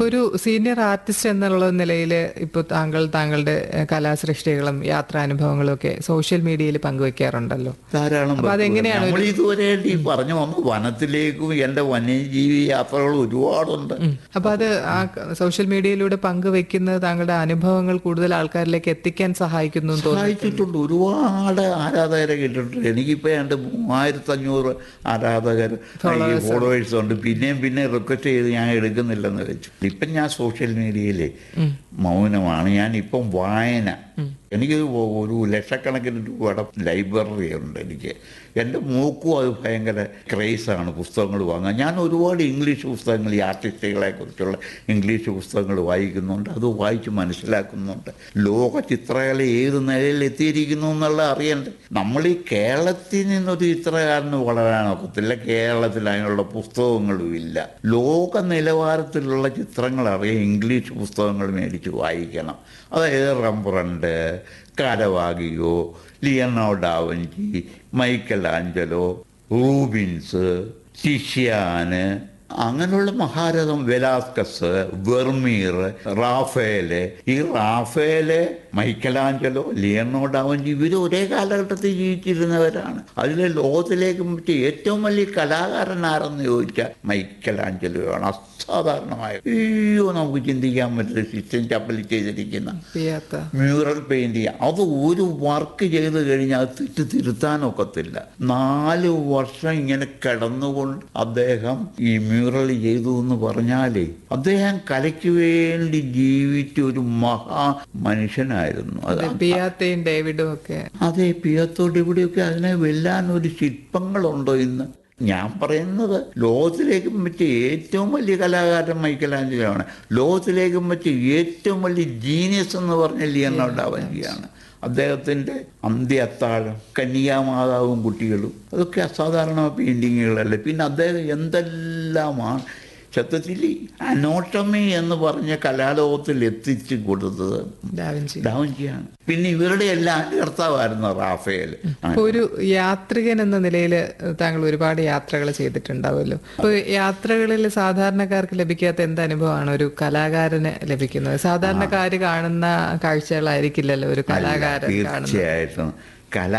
ഇപ്പൊ ഒരു senior artist എന്നുള്ള നിലയിൽ ഇപ്പൊ താങ്കൾ താങ്കളുടെ ഏഹ്, കലാസൃഷ്ടികളും യാത്രാനുഭവങ്ങളും ഒക്കെ സോഷ്യൽ മീഡിയയിൽ പങ്കുവെക്കാറുണ്ടല്ലോ ധാരാളം അപ്പൊ അതെങ്ങനെയാണ് നമ്മൾ ഇതുവരെയായിട്ട് ഈ പറഞ്ഞു വന്നു വനത്തിലേക്കും എൻ്റെ വന്യജീവി യാത്രകൾ ഒരുപാടുണ്ട് അപ്പൊ അത് ആ ക- സോഷ്യൽ മീഡിയയിലൂടെ പങ്കുവെക്കുന്നത് താങ്കളുടെ അനുഭവങ്ങൾ കൂടുതൽ ആൾക്കാരിലേക്ക് എത്തിക്കാൻ സഹായിക്കുന്നു എന്ന് തോന്നുന്നു സഹായിച്ചിട്ടുണ്ട് ഒരുപാട് ആരാധകരെ കിട്ടിയിട്ടുണ്ട് എനിക്കിപ്പോൾ എൻ്റെ മൂവായിരത്തി അഞ്ഞൂറ് ആരാധകർ ഫോളോവേഴ്സ് ഉണ്ട് പിന്നെയും പിന്നെ റിക്വസ്റ്റ് ചെയ്ത് ഞാൻ എടുക്കുന്നില്ലെന്ന് വെച്ചു ഇപ്പം ഞാൻ സോഷ്യൽ മീഡിയയിലെ മൗനമാണ് ഞാൻ ഇപ്പം വായന എനിക്ക് ഒരു ലക്ഷക്കണക്കിന് രൂപയുടെ ലൈബ്രറി ഉണ്ട് എനിക്ക് എൻ്റെ മൂക്കും അത് ഭയങ്കര ക്രേസാണ് പുസ്തകങ്ങൾ വാങ്ങാൻ ഞാൻ ഒരുപാട് ഇംഗ്ലീഷ് പുസ്തകങ്ങൾ ഈ ആർട്ടിസ്റ്റുകളെ കുറിച്ചുള്ള ഇംഗ്ലീഷ് പുസ്തകങ്ങൾ വായിക്കുന്നുണ്ട് അത് വായിച്ച് മനസ്സിലാക്കുന്നുണ്ട് ലോക ചിത്രകല ഏത് നിലയിൽ എത്തിയിരിക്കുന്നു എന്നുള്ള അറിയണ്ടേ നമ്മൾ ഈ കേരളത്തിൽ നിന്നൊരു ചിത്രകാരന് വളരാനൊക്കത്തില്ല കേരളത്തിൽ അതിനുള്ള പുസ്തകങ്ങളും ഇല്ല ലോക നിലവാരത്തിലുള്ള ചിത്രങ്ങൾ അറിയാൻ ഇംഗ്ലീഷ് പുസ്തകങ്ങൾ മേടിച്ച് വായിക്കണം അതായത് Rembrandt Caravaggio Leonardo da Vinci Michelangelo Rubens Titian അങ്ങനെയുള്ള മഹാരഥം വെലാസ്കസ് വെർമീർ റാഫേല് ഈ റാഫേല് മൈക്കലാഞ്ചലോ ലിയനോ ഡാവഞ്ചി ഇവർ ഒരേ കാലഘട്ടത്തിൽ ജീവിച്ചിരുന്നവരാണ് അതിൽ ലോകത്തിലേക്ക് പറ്റിയ ഏറ്റവും വലിയ കലാകാരൻ ആരെന്ന് ചോദിച്ചാൽ മൈക്കലാഞ്ചലോ ആണ് അസാധാരണമായ അയ്യോ നമുക്ക് ചിന്തിക്കാൻ പറ്റില്ല സിസ്റ്റം ചപ്പൽ ചെയ്തിരിക്കുന്ന ചെയ്യാത്ത മ്യൂറൽ പെയിന്റിങ് അത് ഒരു വർക്ക് ചെയ്ത് കഴിഞ്ഞാൽ അത് തെറ്റ് തിരുത്താനൊക്കത്തില്ല നാല് വർഷം ഇങ്ങനെ കിടന്നുകൊണ്ട് അദ്ദേഹം ഈ മ്യൂറൽ ചെയ്തു എന്ന് പറഞ്ഞാലേ അദ്ദേഹം കലയ്ക്ക് വേണ്ടി ജീവിച്ച ഒരു മഹാ മനുഷ്യനായിരുന്നു അത് പിയാത്തയും ഡേവിഡും ഒക്കെ അതെ പിയത്തോട് ഇവിടെയൊക്കെ അതിനെ വെല്ലാൻ ഒരു ശില്പങ്ങളുണ്ടോ ഇന്ന് ഞാൻ പറയുന്നത് ലോകത്തിലേക്കും പറ്റിയ ഏറ്റവും വലിയ കലാകാരൻ മൈക്കലാഞ്ചലോ ആണ് ലോകത്തിലേക്കും പറ്റിയ ഏറ്റവും വലിയ ജീനിയസ് എന്ന് പറഞ്ഞ ലിയനോ ഡാവഞ്ചിയാണ് അദ്ദേഹത്തിൻ്റെ അന്ത്യ അത്താഴം കന്യാമാതാവും കുട്ടികളും അതൊക്കെ അസാധാരണ പെയിൻറ്റിങ്ങുകളല്ലേ പിന്നെ അദ്ദേഹം എന്തെല്ലാമാണ് സത്യത്തിൽ അനോട്ടമി എന്ന് പറഞ്ഞ കലാലോകത്തിൽ എത്തിച്ചു കൊടുത്തത് ഡാവിഞ്ചി ഡാവഞ്ചിയാണ് പിന്നെ ഇവരുടെ എല്ലാം കർത്താവായിരുന്നു റാഫേൽ ഇപ്പൊ ഒരു യാത്രികൻ എന്ന നിലയിൽ താങ്കൾ ഒരുപാട് യാത്രകൾ ചെയ്തിട്ടുണ്ടാവുമല്ലോ അപ്പൊ യാത്രകളിൽ സാധാരണക്കാർക്ക് ലഭിക്കാത്ത എന്ത് അനുഭവമാണ് ഒരു കലാകാരന് ലഭിക്കുന്നത് സാധാരണക്കാര് കാണുന്ന കാഴ്ചകളായിരിക്കില്ലല്ലോ ഒരു കലാകാരൻ കാണുന്നത് തീർച്ചയായിട്ടും കല